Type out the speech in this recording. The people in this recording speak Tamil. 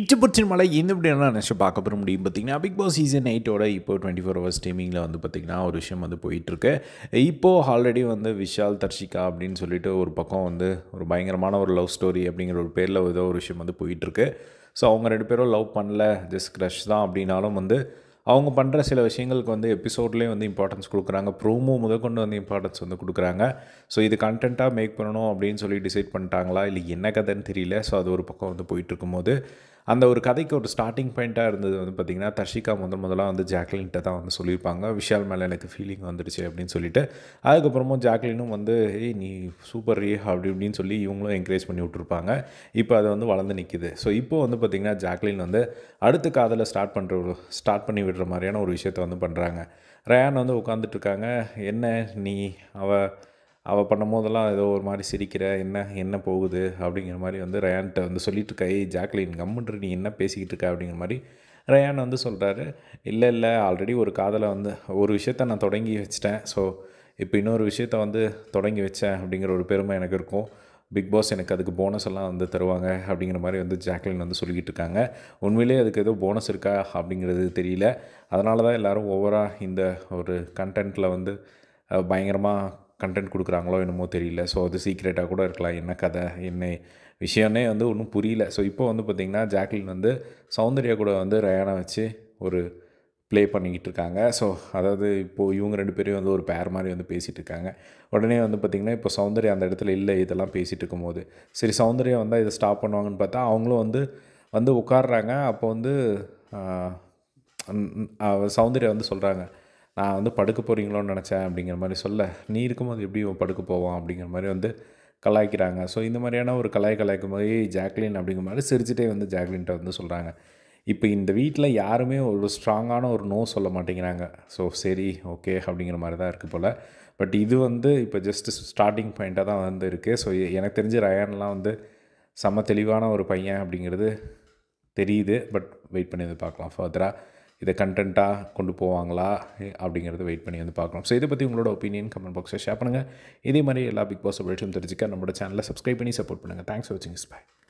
இச்சபட்சன் மலை இந்த இப்படியான நினச்சி பார்க்க போகிற முடியும் பார்த்தீங்கன்னா பிக் பாஸ் சீசன் எயிட்டோட இப்போ டுவெண்ட்டி ஃபோர் ஹவர்ஸ் ஸ்ட்ரீமிங்கில் வந்து பார்த்திங்கன்னா ஒரு விஷயம் வந்து போயிட்டுருக்கு இப்போது ஆல்ரெடி வந்து விஷால் தர்ஷிகா அப்படின்னு சொல்லிட்டு ஒரு பக்கம் வந்து ஒரு பயங்கரமான ஒரு லவ் ஸ்டோரி அப்படிங்கிற ஒரு பேரில் ஏதோ ஒரு விஷயம் வந்து போயிட்டுருக்கு ஸோ அவங்க ரெண்டு பேரும் லவ் பண்ணல ஜஸ்ட் க்ரஷ் தான் அப்படின்னாலும் வந்து அவங்க பண்ணுற சில விஷயங்களுக்கு வந்து எபிசோட்லேயே வந்து இம்பார்ட்டன்ஸ் கொடுக்குறாங்க ப்ரோமோ முதற்கொண்டு வந்து இம்பார்ட்டன்ஸ் வந்து கொடுக்குறாங்க ஸோ இது கண்டென்ட்டாக மேக் பண்ணணும் அப்படின்னு சொல்லி டிசைட் பண்ணிட்டாங்களா இல்லை என்ன கதைன்னு தெரியல ஸோ அது ஒரு பக்கம் வந்து போயிட்டு இருக்கும்போது அந்த ஒரு கதைக்கு ஒரு ஸ்டார்டிங் பாயிண்ட்டாக இருந்தது வந்து பார்த்திங்கன்னா தர்ஷிகா முதல் முதலாக வந்து ஜாக்லின்கிட்ட தான் வந்து சொல்லியிருப்பாங்க விஷால் மேலே எனக்கு ஃபீலிங் வந்துடுச்சு அப்படின்னு சொல்லிட்டு அதுக்கப்புறமும் ஜாக்லினும் வந்து ஏய் நீ சூப்பர் ரே அப்படி இப்படின்னு சொல்லி இவங்களும் என்கரேஜ் பண்ணி விட்ருப்பாங்க இப்போ அது வந்து வளர்ந்து நிற்கிது ஸோ இப்போ வந்து பார்த்திங்கன்னா ஜாக்லின் வந்து அடுத்த காதலை ஸ்டார்ட் பண்ணுற ஒரு ஸ்டார்ட் பண்ணி விடுற மாதிரியான ஒரு விஷயத்த வந்து பண்ணுறாங்க ரயான் வந்து உட்காந்துட்டு இருக்காங்க என்ன நீ அவள் அவள் பண்ணும் போதெல்லாம் ஏதோ ஒரு மாதிரி சிரிக்கிற என்ன என்ன போகுது அப்படிங்கிற மாதிரி வந்து ரயான்கிட்ட வந்து சொல்லிட்டு இருக்கா ஏய் ஜாக்லின் கம்முன்ற நீ என்ன பேசிக்கிட்டு இருக்க அப்படிங்கிற மாதிரி ரயான் வந்து சொல்கிறாரு இல்லை இல்லை ஆல்ரெடி ஒரு காதலை வந்து ஒரு விஷயத்த நான் தொடங்கி வச்சிட்டேன் ஸோ இப்போ இன்னொரு விஷயத்த வந்து தொடங்கி வச்சேன் அப்படிங்கிற ஒரு பெருமை எனக்கு இருக்கும் பிக் பாஸ் எனக்கு அதுக்கு போனஸ் எல்லாம் வந்து தருவாங்க அப்படிங்கிற மாதிரி வந்து ஜாக்லின் வந்து சொல்லிக்கிட்டு இருக்காங்க உண்மையிலே அதுக்கு ஏதோ போனஸ் இருக்கா அப்படிங்கிறது தெரியல அதனால தான் எல்லோரும் ஓவராக இந்த ஒரு கண்டென்ட்டில் வந்து அஹ், பயங்கரமாக கண்டென்ட் கொடுக்குறாங்களோ என்னமோ தெரியல ஸோ அது சீக்ரெட்டாக கூட இருக்கலாம் என்ன கதை என்ன விஷயம்னே வந்து ஒன்றும் புரியல ஸோ இப்போ வந்து பார்த்திங்கன்னா ஜாக்லின் வந்து சௌந்தர்யா கூட வந்து ரயானை வச்சு ஒரு ப்ளே பண்ணிக்கிட்டு இருக்காங்க ஸோ அதாவது இப்போது இவங்க ரெண்டு பேரும் வந்து ஒரு பேர் மாதிரி வந்து பேசிகிட்டு இருக்காங்க உடனே வந்து பார்த்திங்கன்னா இப்போ சௌந்தர்யா அந்த இடத்துல இல்லை இதெல்லாம் பேசிகிட்டு இருக்கும்போது சரி சௌந்தர்யா வந்தால் இதை ஸ்டாப் பண்ணுவாங்கன்னு பார்த்தா அவங்களும் வந்து வந்து உட்காடுறாங்க அப்போ வந்து ஆஹ், ம், அவ சௌந்தர்யா வந்து சொல்கிறாங்க நான் வந்து படுக்க போகிறீங்களோன்னு நினச்சேன் அப்படிங்கிற மாதிரி சொல்ல நீ இருக்கும்போது எப்படி இவன் படுக்க போவான் அப்படிங்கிற மாதிரி வந்து கலாய்க்கிறாங்க ஸோ இந்த மாதிரியான ஒரு கலாய் கலாய்க்கும் போது "ஏய், ஜாக்லின் அப்படிங்கிற மாதிரி சிரிச்சிட்டே வந்து ஜாக்லின்ட்ட வந்து சொல்கிறாங்க இப்போ இந்த வீட்டில் யாருமே ஒரு ஸ்ட்ராங்கான ஒரு நோ சொல்ல மாட்டேங்கிறாங்க ஸோ சரி ஓகே அப்படிங்கிற மாதிரி தான் இருக்குது போல் பட் இது வந்து இப்போ ஜஸ்ட் ஸ்டார்டிங் பாயிண்ட்டாக தான் வந்து இருக்குது ஸோ எனக்கு தெரிஞ்ச ரயான்லாம் வந்து செம்ம தெளிவான ஒரு பையன் அப்படிங்கிறது தெரியுது பட் வெயிட் பண்ணி வந்து பார்க்கலாம் ஃபர்தராக இதை கண்டென்ட்டாக கொண்டு போவாங்களா அப்படிங்கிறத வெயிட் பண்ணி வந்து பார்க்கலாம் ஸோ இதை பற்றி உங்களோட ஒப்பீனியன் கமெண்ட் பாக்ஸில் ஷேர் பண்ணுங்கள் இதே மாதிரி எல்லா பிக் பாஸ் அப்டேட்ஸும் தெரிஞ்சுக்க நம்மளோட சேனலை சப்ஸ்கிரைப் பண்ணி சப்போர்ட் பண்ணுங்கள் தேங்க்ஸ் ஃபார் வாட்சிங் பை